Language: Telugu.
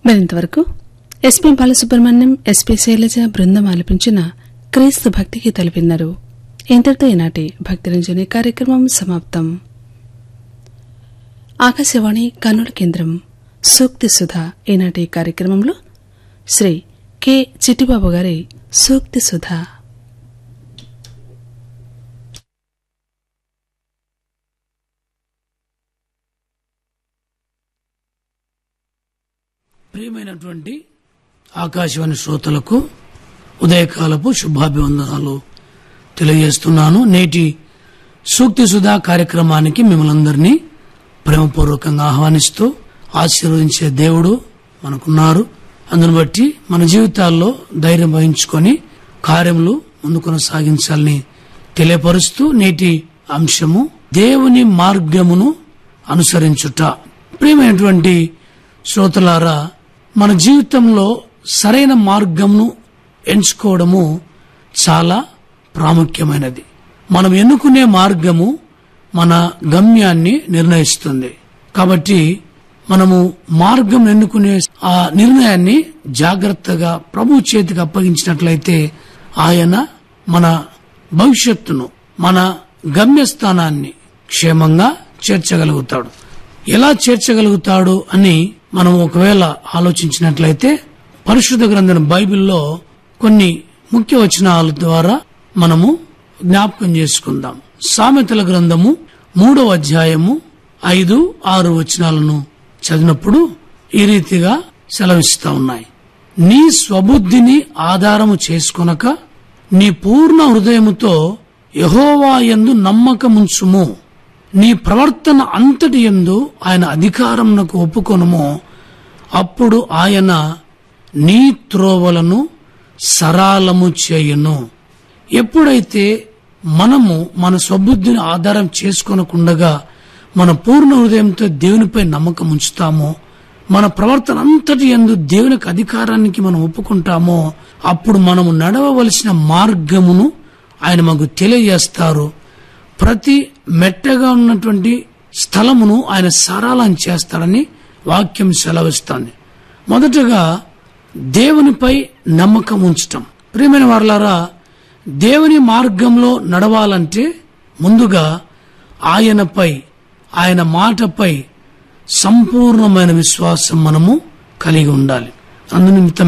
మరింతవరకు ఎస్పీ బాలసుబ్రహ్మణ్యం ఎస్పీ శైలజ బృందం ఆలపించిన క్రీస్తు భక్తి గీతాలు విన్నారు ఇంతటితో ఈనాటి భక్తి రంజని కార్యక్రమం సమాప్తం ఆకాశవాణి కర్నూలు కేంద్రం సూక్తి సుధ ఈనాటి కార్యక్రమంలో శ్రీ కె చిట్టిబాబు గారి సూక్తి సుధ ప్రియమైనటువంటి ఆకాశవాణి శ్రోతలకు ఉదయకాలపు శుభాభివందనాలు తెలియజేస్తున్నాను నేటి సూక్తి సుధా కార్యక్రమానికి మిమ్మల్ని అందరినీ ప్రేమపూర్వకంగా ఆహ్వానిస్తూ ఆశీర్వదించే దేవుడు మనకున్నారు అందును బట్టి మన జీవితాల్లో ధైర్యం వహించుకొని కార్యములు ముందు కొనసాగించాలని తెలియపరుస్తూ నేటి అంశము దేవుని మార్గమును అనుసరించుట ప్రియమైనటువంటి శ్రోతలారా మన జీవితంలో సరైన మార్గంను ఎంచుకోవడము చాలా ప్రాముఖ్యమైనది మనం ఎన్నుకునే మార్గము మన గమ్యాన్ని నిర్ణయిస్తుంది కాబట్టి మనము మార్గం ఎన్నుకునే ఆ నిర్ణయాన్ని జాగ్రత్తగా ప్రభు చేతికి అప్పగించినట్లయితే ఆయన మన భవిష్యత్తును మన గమ్యస్థానాన్ని క్షేమంగా చేర్చగలుగుతాడు ఎలా చేర్చగలుగుతాడు అని మనం ఒకవేళ ఆలోచించినట్లయితే పరిశుద్ధ గ్రంథం బైబిల్లో కొన్ని ముఖ్య వచనాల ద్వారా మనము జ్ఞాపకం చేసుకుందాం సామెతల గ్రంథము మూడవ అధ్యాయము ఐదు ఆరు వచనాలను చదివినప్పుడు ఈ రీతిగా సెలవిస్తా ఉన్నాయి నీ స్వబుద్ధిని ఆధారము చేసుకొనక నీ పూర్ణ హృదయముతో యహోవా యందు నమ్మకముంచుము నీ ప్రవర్తన అంతటి యందు ఆయన అధికారమునకు ఒప్పుకొనుము అప్పుడు ఆయన నీ త్రోవలను సరాలము చేయును ఎప్పుడైతే మనము మన స్వబుద్ధిని ఆధారం చేసుకొనకుండగా మన పూర్ణ హృదయంతో దేవునిపై నమ్మకం ఉంచుతామో మన ప్రవర్తన అంతటి ఎందు దేవునికి అధికారానికి మనం ఒప్పుకుంటామో అప్పుడు మనము నడవవలసిన మార్గమును ఆయన మాకు తెలియజేస్తారు ప్రతి మెట్టగా ఉన్నటువంటి స్థలమును ఆయన సరళం చేస్తాడని వాక్యం సెలవిస్తుంది మొదటగా దేవునిపై నమ్మకం ఉంచటం ప్రియమైన వారలారా దేవుని మార్గంలో నడవాలంటే ముందుగా ఆయనపై ఆయన మాటపై సంపూర్ణమైన విశ్వాసం మనము కలిగి ఉండాలి అందునిమిత్తం